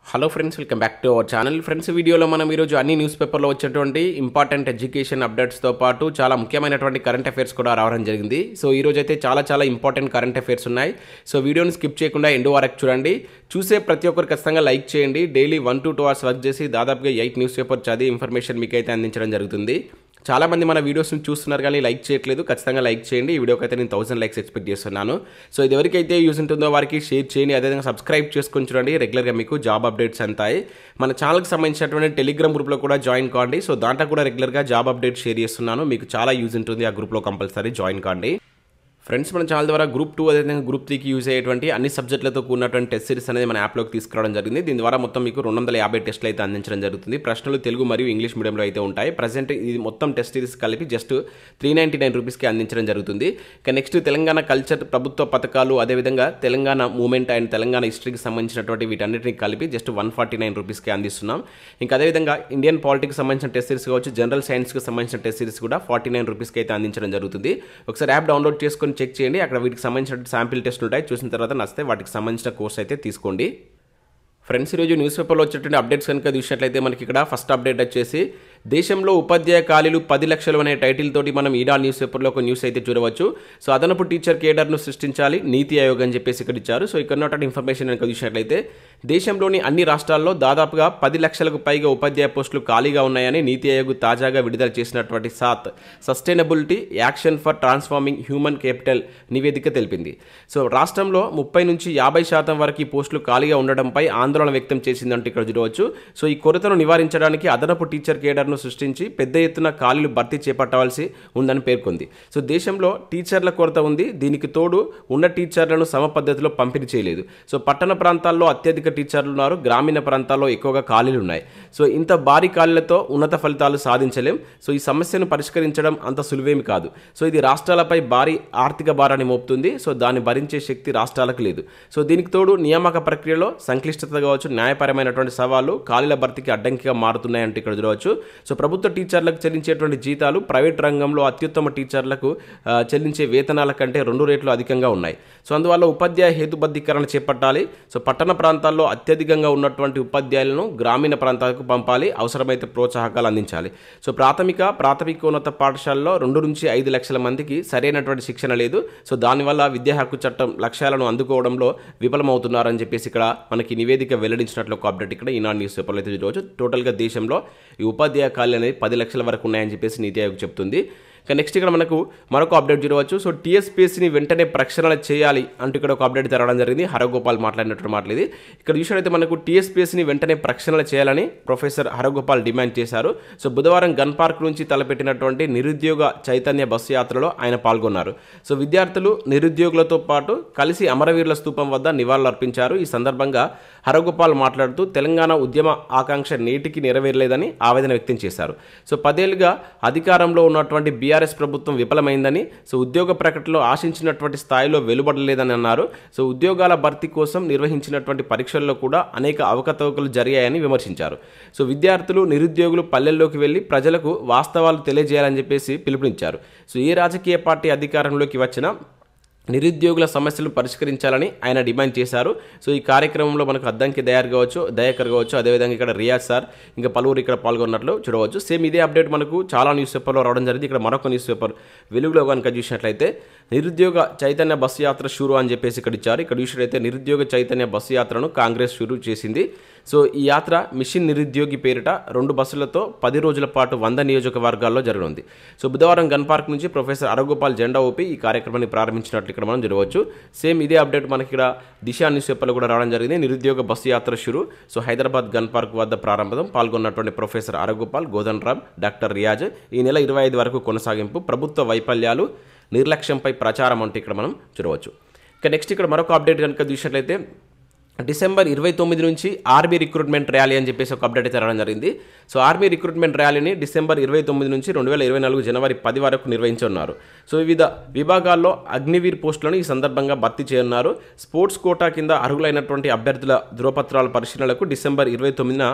hello friends welcome back to our channel friends వీడియోలో మనం ఈరోజు అన్ని న్యూస్ పేపర్లో వచ్చేటువంటి ఇంపార్టెంట్ ఎడ్యుకేషన్ అప్డేట్స్తో పాటు చాలా ముఖ్యమైనటువంటి కరెంట్ అఫైర్స్ కూడా రావడం జరిగింది సో ఈ రోజు అయితే చాలా చాలా ఇంపార్టెంట్ కరెంట్ అఫైర్స్ ఉన్నాయి సో వీడియోని స్కిప్ చేయకుండా ఎండు వరకు చూడండి చూసే ప్రతి ఒక్కరు ఖచ్చితంగా లైక్ చేయండి daily one to two hours work చేసి దాదాపుగా ఎయిట్ న్యూస్ పేపర్ చదివి ఇన్ఫర్మేషన్ మీకు అయితే అందించడం జరుగుతుంది చాలా మంది మన వీడియోస్ని చూస్తున్నారు కానీ లైక్ చేయట్లేదు ఖచ్చితంగా లైక్ చేయండి ఈ వీడియోకి అయితే నేను థౌసండ్ లైక్స్ ఎక్స్పెక్ట్ చేస్తున్నాను సో ఇది ఎవరికైతే యూస్ ఉంటుందో వారికి షేర్ చేయండి అదేవిధంగా సబ్స్క్రైబ్ చేసుకొని చూడండి రెగ్యులర్గా మీకు జాబ్ అప్డేట్స్ అంతాయి మన ఛానల్కి సంబంధించినటువంటి టెలిగ్రామ్ గ్రూప్లో కూడా జాయిన్ కాండి సో దాంట్లో కూడా రెగ్యులర్గా జాబ్ అప్డేట్ షేర్ చేస్తున్నాను మీకు చాలా యూజ్ ఉంటుంది ఆ గ్రూప్లో కంపల్సరీ జాయిన్ కాండి ఫ్రెండ్స్ మన ఛానల్ ద్వారా గ్రూప్ టూ అదేవిధంగా గ్రూప్ త్రీకి యూజ్ అయ్యేటువంటి అన్ని సబ్జెక్టులతో కూడినటువంటి టెస్ట్ సిరీస్ అనేది మన యాప్లోకి తీసుకురావడం జరిగింది దీని ద్వారా మొత్తం మీకు రెండు వందల యాభై టెస్టులు అయితే అందించడం జరుగుతుంది ప్రశ్నలు తెలుగు మరియు ఇంగ్లీష్ మీడియంలో అయితే ఉంటాయి ప్రజెంట్ ఇది మొత్తం టెస్ట్ సిరీస్ కలిపి జస్ట్ త్రీ నైంటీ నైన్ రూపీస్కి అందించడం జరుగుతుంది ఇక నెక్స్ట్ తెలంగాణ కల్చర్ ప్రభుత్వ పథకాలు అదేవిధంగా తెలంగాణ మూమెంట్ అండ్ తెలంగాణ హిస్టరీకి సంబంధించినటువంటి వీటన్నిటిని కలిపి జస్ట్ వన్ ఫార్టీ నైన్ రూపీస్కి అందిస్తున్నాం ఇంకా అదేవిధంగా ఇండియన్ పాలిటిక్స్ సంబంధించిన టెస్ట్ సిరీస్ కావచ్చు జనరల్ సైన్స్కి సంబంధించిన టెస్ట్ సిరీస్ కూడా ఫార్టీ నైన్ రూపీస్కి అయితే అందించడం జరుగుతుంది ఒకసారి యాప్ డౌన్లోడ్ చేసుకొని చెక్ చేయండి అక్కడ వీటికి సంబంధించిన శాంపిల్ టెస్ట్ ఉంటాయి చూసిన తర్వాత నచ్చితే వాటికి సంబంధించిన కోర్స్ అయితే తీసుకోండి ఫ్రెండ్స్ ఈరోజు న్యూస్ పేపర్లో వచ్చేటువంటి అప్డేట్స్ కనుక చూసినట్లయితే మనకి ఇక్కడ ఫస్ట్ అప్డేట్ వచ్చేసి దేశంలో ఉపాధ్యాయ ఖాళీలు పది లక్షలు అనే టైటిల్ తోటి మనం ఈనాడు న్యూస్ పేపర్లో ఒక న్యూస్ అయితే చూడవచ్చు సో అదనపు టీచర్ కేడర్ను సృష్టించాలి నీతి ఆయోగ్ అని చెప్పేసి ఇక్కడ ఇచ్చారు సో ఇక్కడ ఉన్నటువంటి ఇన్ఫర్మేషన్ కనుక చూసినట్లయితే దేశంలోని అన్ని రాష్ట్రాల్లో దాదాపుగా పది లక్షలకు పైగా ఉపాధ్యాయ పోస్టులు ఖాళీగా ఉన్నాయని నీతి ఆయోగ్ తాజాగా విడుదల చేసినటువంటి సాత్ sustainability action for transforming human capital నివేదిక తెలిపింది సో రాష్ట్రంలో ముప్పై నుంచి యాభై శాతం వరకు ఈ పోస్టులు ఖాళీగా ఉండడంపై ఆందోళన వ్యక్తం చేసిందంటే ఇక్కడ చూడవచ్చు సో ఈ కొరతను నివారించడానికి అదనపు టీచర్ కేడర్ను సృష్టించి పెద్ద ఎత్తున ఖాళీలు భర్తీ చేపట్టవలసి ఉందని పేర్కొంది సో దేశంలో టీచర్ల కొరత ఉంది దీనికి తోడు ఉన్న టీచర్లను సమ పద్ధతిలో పంపిణీ చేయలేదు సో పట్టణ ప్రాంతాల్లో అత్యధిక టీచర్లు ఉన్నారు గ్రామీణ ప్రాంతాల్లో ఎక్కువగా ఖాళీలు ఉన్నాయి సో ఇంత భారీ ఖాళీలతో ఉన్నత ఫలితాలు సాధించలేం సో ఈ సమస్యను పరిష్కరించడం అంత సులువేమి కాదు సో ఇది రాష్ట్రాలపై భారీ ఆర్థిక భారాన్ని మోపుతుంది సో దాన్ని భరించే శక్తి రాష్ట్రాలకు లేదు సో దీనికి తోడు నియామక ప్రక్రియలో సంక్లిష్టత కావచ్చు న్యాయపరమైనటువంటి సవాళ్లు ఖాళీల భర్తీకి అడ్డంకిగా మారుతున్నాయంటే ఇక్కడ చూడవచ్చు సో ప్రభుత్వ టీచర్లకు చెల్లించేటువంటి జీతాలు ప్రైవేట్ రంగంలో అత్యుత్తమ టీచర్లకు ఆ, చెల్లించే వేతనాల కంటే రెండు రేట్లు అధికంగా ఉన్నాయి సో అందువల్ల ఉపాధ్యాయ హేతుబద్ధీకరణ చేపట్టాలి సో పట్టణ ప్రాంతాల్లో అత్యధికంగా ఉన్నటువంటి ఉపాధ్యాయులను గ్రామీణ ప్రాంతాలకు పంపాలి అవసరమైతే ప్రోత్సాహకాలు అందించాలి సో ప్రాథమిక ప్రాథమికోన్నత పాఠశాలలో రెండు నుంచి ఐదు లక్షల మందికి సరైనటువంటి శిక్షణ లేదు సో దానివల్ల విద్యా హక్కు చట్టం లక్ష్యాలను అందుకోవడంలో విఫలమవుతున్నారని చెప్పేసి ఇక్కడ మనకి నివేదిక వెల్లడించినట్లు ఒక అప్డేట్ ఇక్కడ ఈనాడు న్యూస్ పేపర్లో అయితే చూడవచ్చు టోటల్గా దేశంలో ఈ ఉపాధ్యాయ ఖాళీ అనేది పది లక్షల వరకు ఉన్నాయని చెప్పేసి నీతి ఆయోగ్ చెప్తుంది ఇక నెక్స్ట్ ఇక్కడ మనకు మరొక అప్డేట్ చూడవచ్చు సో టీఎస్పీఎస్సీని వెంటనే ప్రక్షాళన చేయాలి అంటూ ఇక్కడ ఒక అప్డేట్ జరగడం జరిగింది హరగోపాల్ మాట్లాడినట్టు మాటలు ఇది ఇక్కడ చూసినట్లయితే మనకు టీఎస్పీఎస్సీని వెంటనే ప్రక్షాళన చేయాలని ప్రొఫెసర్ హరగోపాల్ డిమాండ్ చేశారు సో బుధవారం గన్ పార్క్ నుంచి తలపెట్టినటువంటి నిరుద్యోగ చైతన్య బస్సు యాత్రలో ఆయన పాల్గొన్నారు సో విద్యార్థులు నిరుద్యోగులతో పాటు కలిసి అమరవీరుల స్తూపం వద్ద నివాళులర్పించారు ఈ సందర్భంగా హరగోపాల్ మాట్లాడుతూ తెలంగాణ ఉద్యమ ఆకాంక్ష నేటికి నెరవేరలేదని ఆవేదన వ్యక్తం చేశారు సో పదేళ్లుగా అధికారంలో ఉన్నటువంటి బీఆర్ఎస్ ప్రభుత్వం విఫలమైందని సో ఉద్యోగ ప్రకటనలో ఆశించినటువంటి స్థాయిలో వెలువడలేదని అన్నారు సో ఉద్యోగాల భర్తీ కోసం నిర్వహించినటువంటి పరీక్షల్లో కూడా అనేక అవకతవకలు జరిగాయని విమర్శించారు సో విద్యార్థులు నిరుద్యోగులు పల్లెల్లోకి వెళ్లి ప్రజలకు వాస్తవాలు తెలియజేయాలని చెప్పేసి పిలుపునిచ్చారు సో ఏ రాజకీయ పార్టీ అధికారంలోకి వచ్చినా నిరుద్యోగుల సమస్యలు పరిష్కరించాలని ఆయన డిమాండ్ చేశారు సో ఈ కార్యక్రమంలో మనకు అద్దంకి దయార్ కావచ్చు దయాకర్ కావచ్చు అదేవిధంగా ఇక్కడ రియాజ్ సార్ ఇంకా పలువురు ఇక్కడ పాల్గొన్నట్లు చూడవచ్చు సేమ్ ఇదే అప్డేట్ మనకు చాలా న్యూస్ పేపర్లో రావడం జరిగింది ఇక్కడ మరొక న్యూస్ పేపర్ వెలుగులో కనుక చూసినట్లయితే నిరుద్యోగ చైతన్య బస్సు యాత్ర షురు అని చెప్పేసి ఇక్కడ ఇచ్చారు ఇక్కడ చూసినట్లయితే నిరుద్యోగ చైతన్య బస్సు యాత్రను కాంగ్రెస్ షురు చేసింది సో ఈ యాత్ర మిషన్ నిరుద్యోగి పేరిట రెండు బస్సులతో పది రోజుల పాటు వంద నియోజకవర్గాల్లో జరగనుంది సో బుధవారం గన్ పార్క్ నుంచి ప్రొఫెసర్ అరగోపాల్ జెండా ఊపి ఈ కార్యక్రమాన్ని ప్రారంభించినట్లు ఇక్కడ మనం చూడవచ్చు సేమ్ ఇదే అప్డేట్ మనకి ఇక్కడ దిశ న్యూస్ పేపర్లో కూడా రావడం జరిగింది నిరుద్యోగ బస్సు యాత్ర షురు సో హైదరాబాద్ గన్ పార్క్ వద్ద ప్రారంభం పాల్గొన్నటువంటి professor Haragopal Kodandaram doctor Riyaz ఈ నెల ఇరవై ఐదు వరకు కొనసాగింపు ప్రభుత్వ వైఫల్యాలు నిర్లక్ష్యంపై ప్రచారం అంటే ఇక్కడ మనం చూడవచ్చు ఇక నెక్స్ట్ ఇక్కడ మరొక అప్డేట్ కనుక చూసినట్లయితే డిసెంబర్ ఇరవై తొమ్మిది నుంచి ఆర్మీ రిక్రూట్మెంట్ ర్యాలీ అని చెప్పేసి ఒక అప్డేట్ అయితే రావడం జరిగింది సో ఆర్మీ రిక్రూట్మెంట్ ర్యాలీని డిసెంబర్ ఇరవై తొమ్మిది నుంచి రెండు వేల ఇరవై నాలుగు జనవరి పది వరకు నిర్వహించనున్నారు సో వివిధ విభాగాల్లో అగ్నివీర్ పోస్టులను ఈ సందర్భంగా భర్తీ చేయనున్నారు స్పోర్ట్స్ కోటా కింద అర్హులైనటువంటి అభ్యర్థుల ధృవపత్రాల పరిశీలనలకు డిసెంబర్ ఇరవై తొమ్మిదిన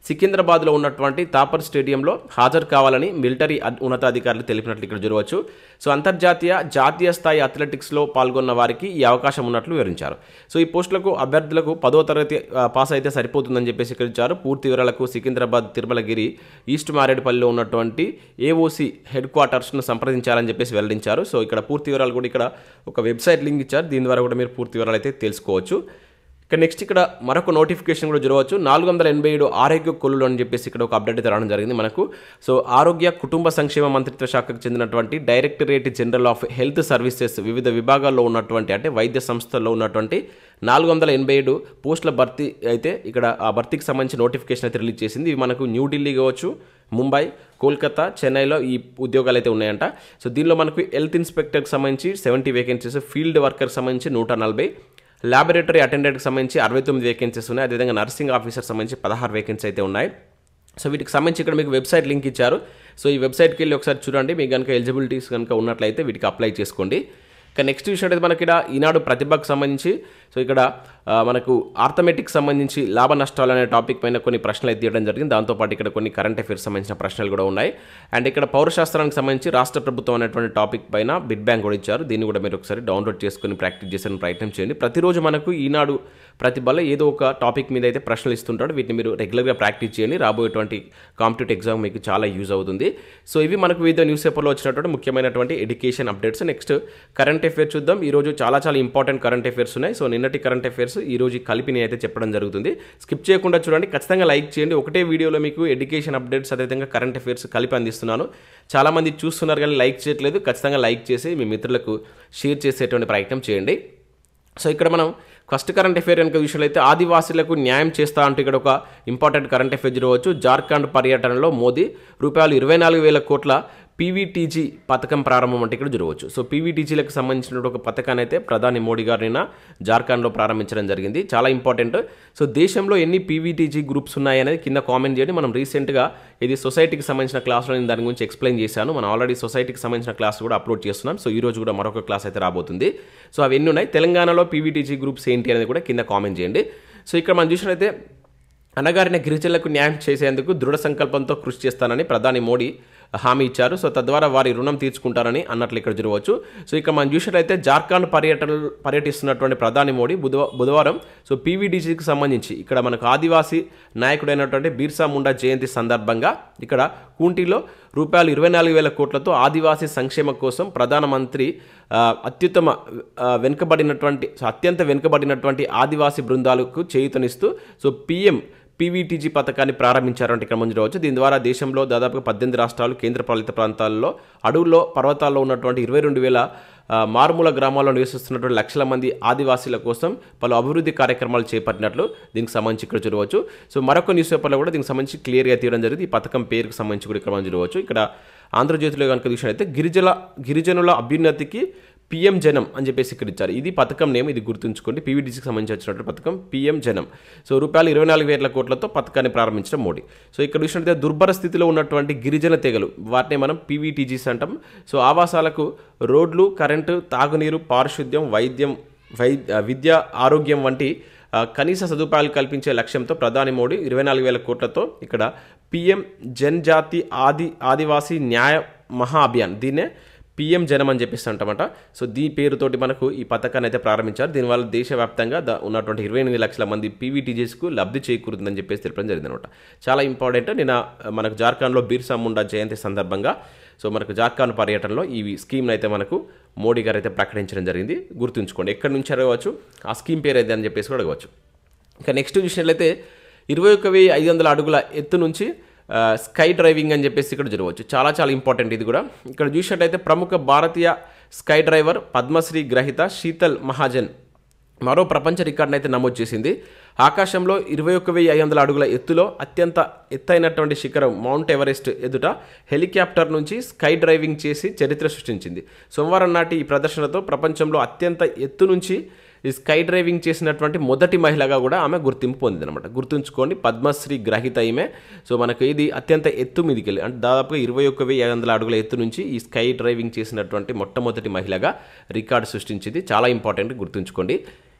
సికింద్రాబాద్లో ఉన్నటువంటి తాపర్ స్టేడియంలో హాజరు కావాలని మిలిటరీ అధ్- ఉన్నతాధికారులు తెలిపినట్లు ఇక్కడ చూడవచ్చు సో అంతర్జాతీయ జాతీయ స్థాయి అథ్లెటిక్స్లో పాల్గొన్న వారికి ఈ అవకాశం ఉన్నట్లు వివరించారు సో ఈ పోస్టులకు అభ్యర్థులకు పదో తరగతి ఆ, పాస్ అయితే సరిపోతుందని చెప్పేసి ఇక్కడ ఇచ్చారు పూర్తి వివరాలకు సికింద్రాబాద్ తిరుమలగిరి ఈస్ట్ మారేడుపల్లిలో ఉన్నటువంటి ఏఓసి హెడ్ క్వార్టర్స్ను సంప్రదించాలని చెప్పేసి వెల్లడించారు సో ఇక్కడ పూర్తి వివరాలు కూడా ఇక్కడ ఒక వెబ్సైట్ లింక్ ఇచ్చారు దీని ద్వారా కూడా మీరు పూర్తి వివరాలు అయితే తెలుసుకోవచ్చు ఇక నెక్స్ట్ ఇక్కడ మరొక నోటిఫికేషన్ కూడా జరగవచ్చు నాలుగు వందల ఎనభై ఏడు ఆరోగ్య కొల్లులు అని చెప్పేసి ఇక్కడ ఒక అప్డేట్ అయితే రావడం జరిగింది మనకు సో ఆరోగ్య కుటుంబ సంక్షేమ మంత్రిత్వ శాఖకు చెందినటువంటి directorate general of health services వివిధ విభాగాల్లో ఉన్నటువంటి అంటే వైద్య సంస్థల్లో ఉన్నటువంటి నాలుగు వందల ఎనభై ఏడు పోస్టుల భర్తీ అయితే ఇక్కడ ఆ భర్తీకి సంబంధించి నోటిఫికేషన్ అయితే రిలీజ్ చేసింది ఇవి మనకు న్యూఢిల్లీ కావచ్చు ముంబై కోల్కతా చెన్నైలో ఈ ఉద్యోగాలు అయితే ఉన్నాయంట సో దీనిలో మనకు హెల్త్ ఇన్స్పెక్టర్కి సంబంధించి సెవెంటీ వేకెన్సీస్ ఫీల్డ్ వర్కర్కి సంబంధించి నూట నలభై ల్యాబొరేటరీ అటెండెంట్కి సంబంధించి అరవై తొమ్మిది వేకెన్సీస్ ఉన్నాయి అదేవిధంగా నర్సింగ్ ఆఫీసర్ సంబంధించి పదహారు వేకెన్సీ అయితే ఉన్నాయి సో వీటికి సంబంధించి ఇక్కడ మీకు వెబ్సైట్ లింక్ ఇచ్చారు సో ఈ వెబ్సైట్కి వెళ్ళి ఒకసారి చూడండి మీకు కనుక ఎలిజిబిలిటీస్ కనుక ఉన్నట్లయితే వీటికి అప్లై చేసుకోండి ఇక నెక్స్ట్ విషయం అయితే మనకి ఇక్కడ ఈనాడు ప్రతిభకు సంబంధించి సో ఇక్కడ ఆ, మనకు ఆర్థమెటిక్ సంబంధించి లాభ నష్టాలు అనే టాపిక్ పైన కొన్ని ప్రశ్నలు అయితే తీయడం జరిగింది దాంతోపాటు ఇక్కడ కొన్ని కరెంట్ అఫైర్స్ సంబంధించిన ప్రశ్నలు కూడా ఉన్నాయి అండ్ ఇక్కడ పౌరశాస్త్రానికి సంబంధించి రాష్ట్ర ప్రభుత్వం అనేటువంటి టాపిక్ పైన బిడ్ బ్యాంక్ కూడా ఇచ్చారు దీన్ని కూడా మీరు ఒకసారి డౌన్లోడ్ చేసుకుని ప్రాక్టీస్ చేసే ప్రయత్నం చేయండి ప్రతిరోజు మనకు ఈనాడు ప్రతిభలో ఏదో ఒక టాపిక్ మీద అయితే ప్రశ్నలు ఇస్తుంటాడు వీటిని మీరు రెగ్యులర్గా ప్రాక్టీస్ చేయండి రాబోయేటువంటి కాంపిటేటివ్ ఎగ్జామ్ మీకు చాలా యూజ్ అవుతుంది సో ఇవి మనకు వివిధ న్యూస్ పేపర్లో వచ్చినటువంటి ముఖ్యమైనటువంటి education updates next current affairs చూద్దాం ఈ రోజు చాలా చాలా ఇంపార్టెంట్ కరెంట్ అఫైర్స్ ఉన్నాయి సో నిన్నటి కరెంట్ అఫైర్స్ ఈ రోజు కలిపి నేను అయితే చెప్పడం జరుగుతుంది స్కిప్ చేయకుండా చూడండి ఖచ్చితంగా లైక్ చేయండి ఒకటే వీడియోలో మీకు ఎడ్యుకేషన్ అప్డేట్స్ అదేవిధంగా కరెంట్ అఫైర్స్ కలిపి అందిస్తున్నాను చాలామంది చూస్తున్నారు కానీ లైక్ చేయట్లేదు ఖచ్చితంగా లైక్ చేసి మీ మిత్రులకు షేర్ చేసేటువంటి ప్రయత్నం చేయండి సో ఇక్కడ మనం ఫస్ట్ కరెంట్ అఫేర్ కనుక విషయంలో అయితే ఆదివాసీలకు న్యాయం చేస్తా అంటూ ఇక్కడ ఒక ఇంపార్టెంట్ కరెంట్ అఫేర్ జరగవచ్చు జార్ఖండ్ పర్యటనలో మోదీ రూపాయలు ఇరవై నాలుగు వేల కోట్ల పీవీటీజీ పథకం ప్రారంభం అంటే ఇక్కడ జరగవచ్చు సో పీవీటీజీలకు సంబంధించిన ఒక పథకాన్ని అయితే ప్రధాని మోడీ గారు నిన్న జార్ఖండ్లో ప్రారంభించడం జరిగింది చాలా ఇంపార్టెంట్ సో దేశంలో ఎన్ని పీవీటీజీ గ్రూప్స్ ఉన్నాయి అనేది కింద కామెంట్ చేయండి మనం రీసెంట్గా ఇది సొసైటీకి సంబంధించిన క్లాస్లో నేను దాని గురించి ఎక్స్ప్లెయిన్ చేశాను మనం ఆల్రెడీ సొసైటీకి సంబంధించిన క్లాస్ కూడా అప్లోడ్ చేస్తున్నాం సో ఈ రోజు కూడా మరొక క్లాస్ అయితే రాబోతుంది సో అవి ఎన్ని ఉన్నాయి తెలంగాణలో పీవీటీజీ గ్రూప్స్ ఏంటి అనేది కూడా కింద కామెంట్ చేయండి సో ఇక్కడ మనం చూసినట్లయితే అణగారిన గిరిజనులకు న్యాయం చేసేందుకు దృఢ సంకల్పంతో కృషి చేస్తానని ప్రధాని మోడీ హామీ ఇచ్చారు సో తద్వారా వారి రుణం తీర్చుకుంటారని అన్నట్లు ఇక్కడ జరగవచ్చు సో ఇక్కడ మనం చూసినట్లయితే జార్ఖండ్ పర్యటన పర్యటిస్తున్నటువంటి ప్రధాని మోడీ బుధవ బుధవారం సో పీవీడీసీకి సంబంధించి ఇక్కడ మనకు ఆదివాసీ నాయకుడైనటువంటి బీర్సా ముండా జయంతి సందర్భంగా ఇక్కడ కూంటిలో రూపాయలు ఇరవై నాలుగు వేల కోట్లతో ఆదివాసీ సంక్షేమ కోసం ప్రధానమంత్రి ఆ, అత్యుత్తమ ఆ, వెనుకబడినటువంటి సో అత్యంత వెనుకబడినటువంటి ఆదివాసీ బృందాలకు చేయూతనిస్తూ సో పిఎం పీవీటీజీ పథకాన్ని ప్రారంభించారంటే ఇక్కడ ముందు రావచ్చు దీని ద్వారా దేశంలో దాదాపుగా పద్దెనిమిది రాష్ట్రాలు కేంద్రపాలిత ప్రాంతాల్లో అడవుల్లో పర్వతాల్లో ఉన్నటువంటి ఇరవై రెండు వేల ఆ, మారుమూల గ్రామాల్లో నివసిస్తున్నటువంటి లక్షల మంది ఆదివాసీల కోసం పలు అభివృద్ధి కార్యక్రమాలు చేపట్టినట్లు దీనికి సంబంధించి ఇక్కడ చూడవచ్చు సో మరొక న్యూస్ పేపర్లో కూడా దీనికి సంబంధించి క్లియర్గా తీయడం జరిగింది ఈ పథకం పేరుకు సంబంధించి కూడా ఇక్కడ మనం చూడవచ్చు ఇక్కడ ఆంధ్రజ్యోతిలో కనుక చూసినట్లయితే గిరిజన గిరిజనుల అభ్యున్నతికి పిఎం జనం అని చెప్పేసి ఇక్కడ ఇచ్చారు ఇది పథకం నేమ్ ఇది గుర్తుంచుకోండి పీవీడీసీకి సంబంధించి వచ్చినటువంటి పథకం పిఎం జనం సో రూపాయలు ఇరవై నాలుగు వేల కోట్లతో పథకాన్ని ప్రారంభించిన మోడీ సో ఇక్కడ చూసినట్లయితే దుర్భర స్థితిలో ఉన్నటువంటి గిరిజన తెగలు వాటిని మనం పీవీటీజీస్ అంటాం సో ఆవాసాలకు రోడ్లు కరెంటు తాగునీరు పారిశుద్ధ్యం వైద్యం వై విద్య ఆరోగ్యం వంటి ఆ, కనీస సదుపాయాలు కల్పించే లక్ష్యంతో ప్రధాని మోడీ ఇరవై నాలుగు వేల కోట్లతో ఇక్కడ పిఎం జన్జాతి ఆది ఆదివాసీ న్యాయ మహా అభియాన్ దీన్నే పిఎం జనం అని చెప్పేసి అంటామట సో దీని పేరుతోటి మనకు ఈ పథకాన్ని అయితే ప్రారంభించారు దీనివల్ల దేశవ్యాప్తంగా ద- ఉన్నటువంటి ఇరవై ఎనిమిది లక్షల మంది పీవీటీజీస్కు లబ్ధి చేకూరుతుందని చెప్పేసి తెలపడం జరిగింది అనమాట చాలా ఇంపార్టెంట్ నిన్న మనకు జార్ఖండ్లో బీర్సా ముండా జయంతి సందర్భంగా సో మనకు జార్ఖండ్ పర్యటనలో ఈ స్కీమ్ని అయితే మనకు మోడీ గారు అయితే ప్రకటించడం జరిగింది గుర్తుంచుకోండి ఎక్కడి నుంచి అడగవచ్చు ఆ స్కీమ్ పేరు అయితే అని చెప్పేసి కూడా అడగవచ్చు ఇంకా నెక్స్ట్ చూసినట్లయితే ఇరవై ఒక్క వెయ్యి ఐదు వందల అడుగుల ఎత్తు నుంచి ఆ, స్కై డ్రైవింగ్ అని చెప్పేసి ఇక్కడ జరగవచ్చు చాలా చాలా ఇంపార్టెంట్ ఇది కూడా ఇక్కడ చూసినట్టయితే ప్రముఖ భారతీయ స్కై డ్రైవర్ పద్మశ్రీ గ్రహీత శీతల్ మహాజన్ మరో ప్రపంచ రికార్డును అయితే నమోదు చేసింది ఆకాశంలో ఇరవై ఒక్క వెయ్యి ఐదు వందల అడుగుల ఎత్తులో అత్యంత ఎత్తైనటువంటి శిఖరం మౌంట్ ఎవరెస్ట్ ఎదుట హెలికాప్టర్ నుంచి స్కై డ్రైవింగ్ చేసి చరిత్ర సృష్టించింది సోమవారం నాటి ఈ ప్రదర్శనతో ప్రపంచంలో అత్యంత ఎత్తు నుంచి ఈ స్కై డ్రైవింగ్ చేసినటువంటి మొదటి మహిళగా కూడా ఆమె గుర్తింపు పొందిందనమాట గుర్తుంచుకోండి పద్మశ్రీ గ్రహీత ఈమె సో మనకు ఇది అత్యంత ఎత్తు మీదికి వెళ్ళి అంటే దాదాపుగా ఇరవై ఒక్క వెయ్యి ఐదు వందల అడుగుల ఎత్తు నుంచి ఈ స్కై డ్రైవింగ్ చేసినటువంటి మొట్టమొదటి మహిళగా రికార్డు సృష్టించింది చాలా ఇంపార్టెంట్ గుర్తుంచుకోండి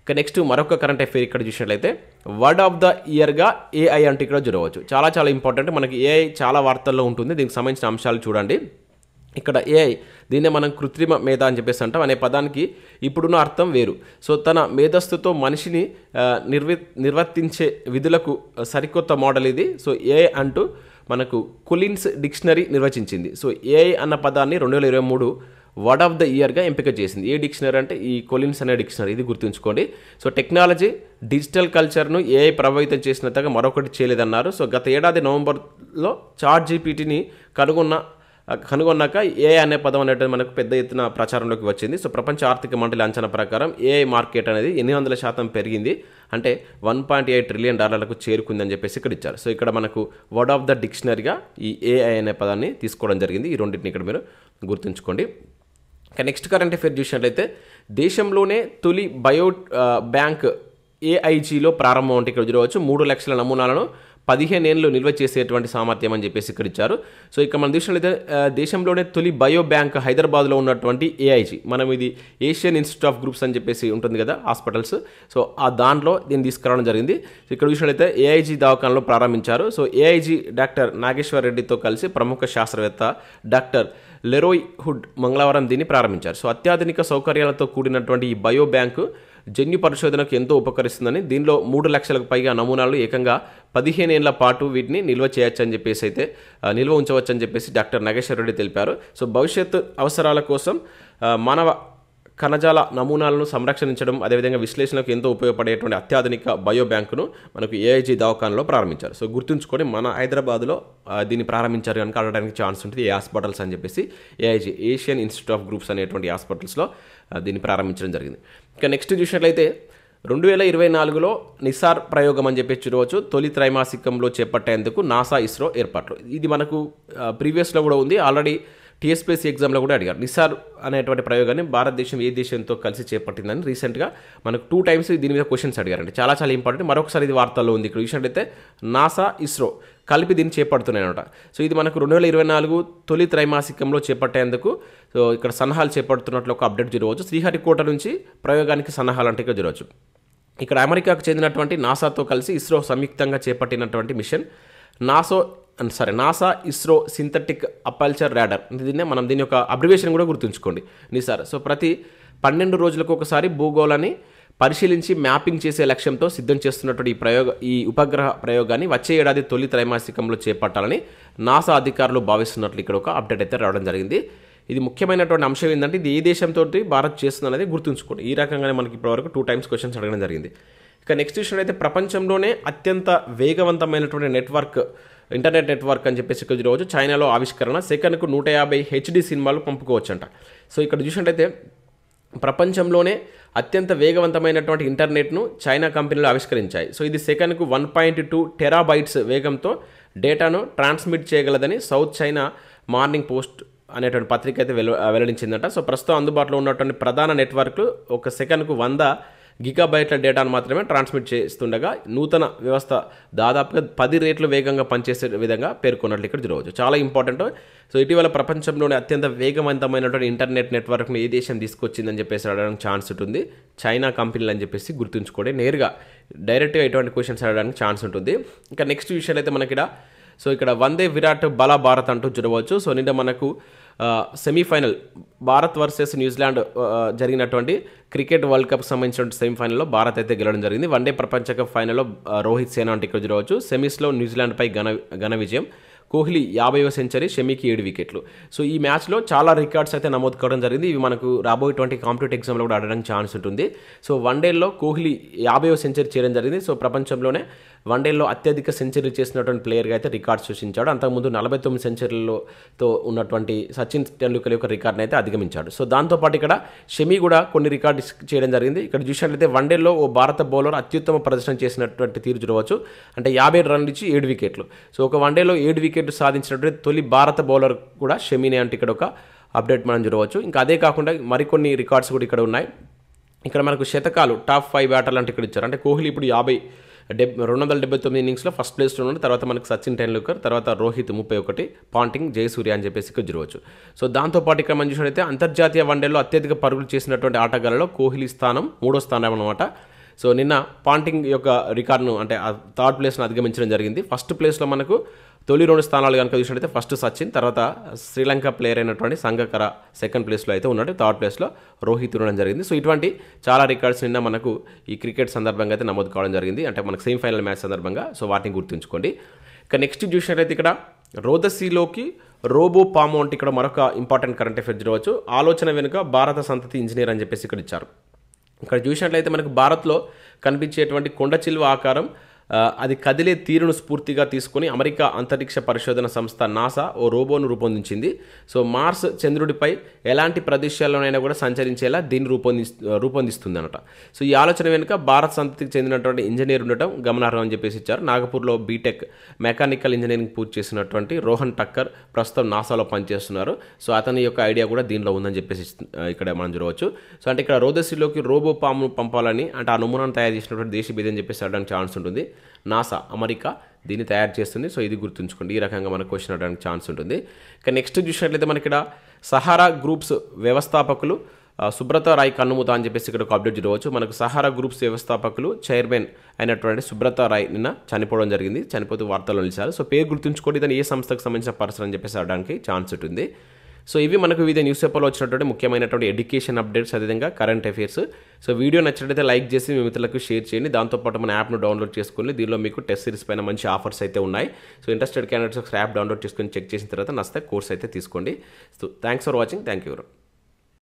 ఇక నెక్స్ట్ మరొక కరెంట్ అఫేర్ ఇక్కడ చూసినట్లయితే వర్డ్ ఆఫ్ ద ఇయర్గా ఏఐ అంటే ఇక్కడ చూడవచ్చు చాలా చాలా ఇంపార్టెంట్ మనకి ఏఐ చాలా వార్తల్లో ఉంటుంది దీనికి సంబంధించిన అంశాలు చూడండి ఇక్కడ ఏఐ దీన్నే మనం కృత్రిమ మేధ అని చెప్పేసి అంటాం అనే పదానికి ఇప్పుడున్న అర్థం వేరు సో తన మేధస్సుతో మనిషిని ఆ, నిర్వి నిర్వర్తించే విధులకు సరికొత్త మోడల్ ఇది సో ఏఐ అంటూ మనకు కులిన్స్ డిక్షనరీ నిర్వచించింది సో ఏఐ అన్న పదాన్ని రెండు వేల ఇరవై మూడు వర్డ్ ఆఫ్ ద ఇయర్గా ఎంపిక చేసింది ఏ డిక్షనరీ అంటే ఈ కొలిన్స్ అనే డిక్షనరీ ఇది గుర్తుంచుకోండి సో టెక్నాలజీ డిజిటల్ కల్చర్ను ఏఐ ప్రభావితం చేసినంతగా మరొకటి చేయలేదన్నారు సో గత ఏడాది నవంబర్లో చార్ట్ జీపీటీని కనుగొన్న కనుగొన్నాక ఏఐ అనే పదం అనేది మనకు పెద్ద ఎత్తున ప్రచారంలోకి వచ్చింది సో ప్రపంచ ఆర్థిక మండలి అంచనా ప్రకారం ఏఐ మార్కెట్ అనేది ఎనిమిది వందల శాతం పెరిగింది అంటే వన్ పాయింట్ ఎయిట్ ట్రిలియన్ డాలర్లకు చేరుకుందని చెప్పేసి ఇక్కడ ఇచ్చారు సో ఇక్కడ మనకు వర్డ్ ఆఫ్ ద డిక్షనరీగా ఈ ఏఐ అనే పదాన్ని తీసుకోవడం జరిగింది ఈ రెండింటిని ఇక్కడ మీరు గుర్తుంచుకోండి ఇక నెక్స్ట్ కరెంట్ అఫేర్ చూసినట్లయితే దేశంలోనే తొలి బయో ఆ, బ్యాంక్ ఏఐజీలో ప్రారంభం అంటే ఇక్కడ చూడవచ్చు మూడు లక్షల నమూనాలను పదిహేను ఏళ్ళు నిల్వ చేసేటువంటి సామర్థ్యం అని చెప్పేసి ఇక్కడ ఇచ్చారు సో ఇక మనం చూసినట్లయితే ఆ, దేశంలోనే తొలి బయో బ్యాంక్ హైదరాబాద్లో ఉన్నటువంటి ఏఐజీ మనం ఇది ఏషియన్ ఇన్స్టిట్యూట్ ఆఫ్ గ్రూప్స్ అని చెప్పేసి ఉంటుంది కదా హాస్పిటల్స్ సో ఆ దాంట్లో దీన్ని తీసుకురావడం జరిగింది సో ఇక్కడ చూసినట్లయితే ఏఐజీ దవాఖానలో ప్రారంభించారు సో ఏఐజీ డాక్టర్ నాగేశ్వర్ రెడ్డితో కలిసి ప్రముఖ శాస్త్రవేత్త డాక్టర్ లెరోయ్ హుడ్ మంగళవారం దీన్ని ప్రారంభించారు సో అత్యాధునిక సౌకర్యాలతో కూడినటువంటి ఈ బయో బ్యాంకు జన్యు పరిశోధనకు ఎంతో ఉపకరిస్తుందని దీనిలో మూడు లక్షలకు పైగా నమూనాలు ఏకంగా పదిహేను ఏళ్ల పాటు వీటిని నిల్వ చేయొచ్చు అని చెప్పేసి అయితే ఆ, నిల్వ ఉంచవచ్చు అని చెప్పేసి డాక్టర్ నాగేశ్వర రెడ్డి తెలిపారు సో భవిష్యత్తు అవసరాల కోసం ఆ, మానవ కణజాల నమూనాలను సంరక్షించడం అదేవిధంగా విశ్లేషణకు ఎంతో ఉపయోగపడేటువంటి అత్యాధునిక బయో బ్యాంకును మనకు ఏఐజీ దవాఖానలో ప్రారంభించారు సో గుర్తుంచుకొని మన హైదరాబాద్లో ఆ, దీన్ని ప్రారంభించారు కనుక అడగడానికి ఛాన్స్ ఉంటుంది ఏ హాస్పిటల్స్ అని చెప్పేసి AIG Asian institute of groups అనేటువంటి హాస్పిటల్స్లో ఆ, దీన్ని ప్రారంభించడం జరిగింది ఇక నెక్స్ట్ చూసినట్లయితే రెండు వేల ఇరవై నాలుగులో నిసార్ ప్రయోగం అని చెప్పి చూడవచ్చు తొలి త్రైమాసికంలో చేపట్టేందుకు నాసా ఇస్రో ఏర్పాట్లు ఇది మనకు ప్రీవియస్లో కూడా ఉంది ఆల్రెడీ టీఎస్పీఎస్సీ ఎగ్జామ్లో కూడా అడిగారు నిసార్ అనేటువంటి ప్రయోగాన్ని భారతదేశం ఏ దేశంతో కలిసి చేపట్టిందని రీసెంట్గా మనకు టూ టైమ్స్ దీని మీద క్వశ్చన్స్ అడిగారండి చాలా చాలా ఇంపార్టెంట్ మరొకసారి ఇది వార్తల్లో ఉంది ఇక్కడ చూసినట్లయితే నాసా ఇస్రో కలిపి దీన్ని చేపడుతున్నాయన్నమాట సో ఇది మనకు రెండు వేల ఇరవై నాలుగు తొలి త్రైమాసికంలో చేపట్టేందుకు సో ఇక్కడ సన్నాహాలు చేపడుతున్నట్లు ఒక అప్డేట్ జరగవచ్చు శ్రీహరికోట నుంచి ప్రయోగానికి సన్నాహాలు అంటే ఇక్కడ జరగవచ్చు ఇక్కడ అమెరికాకు చెందినటువంటి నాసాతో కలిసి ఇస్రో సంయుక్తంగా చేపట్టినటువంటి మిషన్ నాసో సరే NASA ISRO synthetic aperture radar దీన్నే మనం దీని యొక్క అబ్రివేషన్ కూడా గుర్తుంచుకోండి నిసార్ సో ప్రతి పన్నెండు రోజులకు ఒకసారి భూగోళాన్ని పరిశీలించి మ్యాపింగ్ చేసే లక్ష్యంతో సిద్ధం చేస్తున్నటువంటి ఈ ప్రయోగ ఈ ఉపగ్రహ ప్రయోగాన్ని వచ్చే ఏడాది తొలి త్రైమాసికంలో చేపట్టాలని నాసా అధికారులు భావిస్తున్నట్లు ఇక్కడ ఒక అప్డేట్ అయితే రావడం జరిగింది ఇది ముఖ్యమైనటువంటి అంశం ఏంటంటే ఇది ఏ దేశంతో భారత్ చేస్తుంది అనేది గుర్తుంచుకోండి ఈ రకంగానే మనకి ఇప్పటివరకు టూ టైమ్స్ క్వశ్చన్స్ అడగడం జరిగింది ఇక నెక్స్ట్ విషయం అయితే ప్రపంచంలోనే అత్యంత వేగవంతమైనటువంటి నెట్వర్క్ ఇంటర్నెట్ నెట్వర్క్ అని చెప్పేసి ఇక్కడ రోజు చైనాలో ఆవిష్కరణ సెకండ్కు నూట యాభై హెచ్డి సినిమాలు పంపుకోవచ్చంట సో ఇక్కడ చూసినట్టయితే ప్రపంచంలోనే అత్యంత వేగవంతమైనటువంటి ఇంటర్నెట్ను చైనా కంపెనీలు ఆవిష్కరించాయి సో ఇది సెకండ్కు వన్ పాయింట్ టూ టెరాబైట్స్ వేగంతో డేటాను ట్రాన్స్మిట్ చేయగలదని సౌత్ చైనా మార్నింగ్ పోస్ట్ అనేటువంటి పత్రిక అయితే వెల వెల్లడించిందట సో ప్రస్తుతం అందుబాటులో ఉన్నటువంటి ప్రధాన నెట్వర్క్లు ఒక సెకండ్కు వంద గిగాబైట్ల డేటాను మాత్రమే ట్రాన్స్మిట్ చేస్తుండగా నూతన వ్యవస్థ దాదాపుగా పది రేట్లు వేగంగా పనిచేసే విధంగా పేర్కొన్నట్లు ఇక్కడ చూడవచ్చు చాలా ఇంపార్టెంట్ సో ఇటీవల ప్రపంచంలోనే అత్యంత వేగవంతమైనటువంటి ఇంటర్నెట్ నెట్వర్క్ను ఏ దేశం తీసుకొచ్చిందని చెప్పేసి అడగడానికి ఛాన్స్ ఉంటుంది చైనా కంపెనీలు అని చెప్పేసి గుర్తుంచుకోండి నేరుగా డైరెక్ట్గా ఎటువంటి క్వశ్చన్స్ అడగడానికి ఛాన్స్ ఉంటుంది ఇంకా నెక్స్ట్ విషయాలు అయితే మనకి ఇక్కడ సో ఇక్కడ వందే విరాట్ బల భారత్ అంటూ చూడవచ్చు సో నిన్న మనకు ఆ, సెమీఫైనల్ భారత్ వర్సెస్ న్యూజిలాండ్ ఆ, జరిగినటువంటి క్రికెట్ వరల్డ్ కప్ సంబంధించిన సెమీఫైనల్లో భారత్ అయితే గెలవడం జరిగింది వన్డే ప్రపంచ కప్ ఫైనల్లో ఆ, రోహిత్ సేన అంటే ఇక్కడ చూడవచ్చు సెమీస్లో న్యూజిలాండ్పై ఘన ఘన విజయం కోహ్లీ యాభైవ సెంచరీ షమీకి ఏడు వికెట్లు సో ఈ మ్యాచ్లో చాలా రికార్డ్స్ అయితే నమోదు కావడం జరిగింది ఇవి మనకు రాబోయేటువంటి కాంపిటేటివ్ ఎగ్జామ్లో కూడా ఆడడానికి ఛాన్స్ ఉంటుంది సో వన్డేల్లో కోహ్లీ యాభైవ సెంచరీ చేయడం జరిగింది సో ప్రపంచంలోనే వన్డేల్లో అత్యధిక సెంచరీ చేసినటువంటి ప్లేయర్గా అయితే రికార్డ్ సృష్టించాడు అంతకుముందు నలభై తొమ్మిది సెంచరీలతో ఉన్నటువంటి సచిన్ టెండూల్కర్ యొక్క రికార్డ్ని అయితే అధిగమించాడు సో దాంతోపాటు ఇక్కడ షమి కూడా కొన్ని రికార్డు చేయడం జరిగింది ఇక్కడ చూసినట్లయితే వన్డేలో ఓ భారత బౌలర్ అత్యుత్తమ ప్రదర్శన చేసినటువంటి తీరు చూడవచ్చు అంటే యాభై రన్లు ఇచ్చి ఏడు వికెట్లు సో ఒక వన్డేలో ఏడు వికెట్లు సాధించినటువంటి తొలి భారత బౌలర్ కూడా షమినే అంటే ఇక్కడ ఒక అప్డేట్ మనం చూడవచ్చు ఇంకా అదే కాకుండా మరికొన్ని రికార్డ్స్ కూడా ఇక్కడ ఉన్నాయి ఇక్కడ మనకు శతకాలు టాప్ ఫైవ్ బ్యాటర్లు అంటే ఇక్కడ ఇచ్చారు అంటే కోహ్లీ ఇప్పుడు యాభై డెబ్ రెండు వందల డెబ్బై తొమ్మిది ఇన్నింగ్స్లో ఫస్ట్ ప్లేస్లో ఉన్నాడు తర్వాత మనకు సచిన్ టెండూల్కర్ తర్వాత రోహిత్ ముప్పై ఒకటి పాంటింగ్ జయసూర్య అని చెప్పేసి ఇక్కడ చూడవచ్చు సో దాంతోపాటు ఇక్కడ మనం చూసినట్లయితే అంతర్జాతీయ వన్డేలో అత్యధిక పరుగులు చేసినటువంటి ఆటగాళ్ళలో కోహ్లీ స్థానం మూడో స్థానం అనమాట సో నిన్న పాంటింగ్ యొక్క రికార్డును అంటే ఆ థర్డ్ ప్లేస్ను అధిగమించడం జరిగింది ఫస్ట్ ప్లేస్లో మనకు తొలి రెండు స్థానాలు కనుక చూసినట్టయితే ఫస్ట్ సచిన్ తర్వాత శ్రీలంక ప్లేయర్ అయినటువంటి సంగకర సెకండ్ ప్లేస్లో అయితే ఉన్నాడు థర్డ్ ప్లేస్లో రోహిత్ ఉండడం జరిగింది సో ఇటువంటి చాలా రికార్డ్స్ నిన్న మనకు ఈ క్రికెట్ సందర్భంగా అయితే నమోదు కావడం జరిగింది అంటే మనకు సెమీఫైనల్ మ్యాచ్ సందర్భంగా సో వాటిని గుర్తుంచుకోండి ఇక నెక్స్ట్ చూసినట్టయితే ఇక్కడ రోదసీలోకి రోబో పామో అంటే ఇక్కడ మరొక ఇంపార్టెంట్ కరెంట్ అఫేర్ చూడవచ్చు ఆలోచన వెనుక భారత సంతతి ఇంజనీర్ అని చెప్పేసి ఇక్కడ ఇచ్చారు ఇక్కడ చూసినట్లయితే మనకు భారత్లో కనిపించేటువంటి కొండ చిలువ ఆకారం ఆ, అది కదిలే తీరును స్ఫూర్తిగా తీసుకొని అమెరికా అంతరిక్ష పరిశోధన సంస్థ నాసా ఓ రోబోను రూపొందించింది సో మార్స్ చంద్రుడిపై ఎలాంటి ప్రదేశాల్లోనైనా కూడా సంచరించేలా దీన్ని రూపొంది రూపొందిస్తుంది అనమాట సో ఈ ఆలోచన వెనుక భారత్ సంతతికి చెందినటువంటి ఇంజనీర్ ఉండటం గమనార్హం అని చెప్పేసి ఇచ్చారు నాగపూర్లో బీటెక్ మెకానికల్ ఇంజనీరింగ్ పూర్తి చేసినటువంటి రోహన్ టక్కర్ ప్రస్తుతం నాసాలో పనిచేస్తున్నారు సో అతని యొక్క ఐడియా కూడా దీనిలో ఉందని చెప్పేసి ఇస్తు- ఆ, ఇక్కడ మనం చూడవచ్చు సో అంటే ఇక్కడ రోదసిలోకి రోబో పాము పంపాలని అంటే ఆ నమూనాను తయారు చేసినటువంటి దేశ బిది అని చెప్పేసి అడడానికి ఛాన్స్ ఉంటుంది నాసా అమెరికా దీన్ని తయారు చేస్తుంది సో ఇది గుర్తుంచుకోండి ఈ రకంగా మనకు క్వశ్చన్ అడడానికి ఛాన్స్ ఉంటుంది ఇక నెక్స్ట్ చూసినట్లయితే మనకి ఇక్కడ సహారా గ్రూప్స్ వ్యవస్థాపకులు ఆ, సుబ్రత రాయ్ కన్నుమూత అని చెప్పేసి ఇక్కడ ఒక అప్డేట్ చూడవచ్చు మనకు సహారా గ్రూప్స్ వ్యవస్థాపకులు చైర్మన్ అయినటువంటి సుబ్రత రాయ్ నిన్న చనిపోవడం జరిగింది చనిపోతూ వార్తల్లో నిలిచారు సో పేరు గుర్తుంచుకోండి ఇతను ఏ సంస్థకు సంబంధించిన పర్సన్ అని చెప్పేసి అడడానికి ఛాన్స్ ఉంటుంది సో ఇవి మనకు వివిధ న్యూస్ పేపర్లో వచ్చినటువంటి ముఖ్యమైనటువంటి ఎడ్యుకేషన్ అప్డేట్స్ అదేవిధంగా కరెంట్ అఫైర్స్ సో వీడియో నచ్చినట్లయితే లైక్ చేసి మీ మిత్రులకు షేర్ చేయండి దాంతోపాటు మన యాప్ను డౌన్లోడ్ చేసుకుని దీనిలో మీకు టెస్ట్ సిరీస్ పైన మంచి ఆఫర్స్ అయితే ఉన్నాయి so interested candidates app download చేసుకొని చెక్ చేసిన తర్వాత నస్తే కోర్స్ అయితే తీసుకోండి so thanks for watching thank you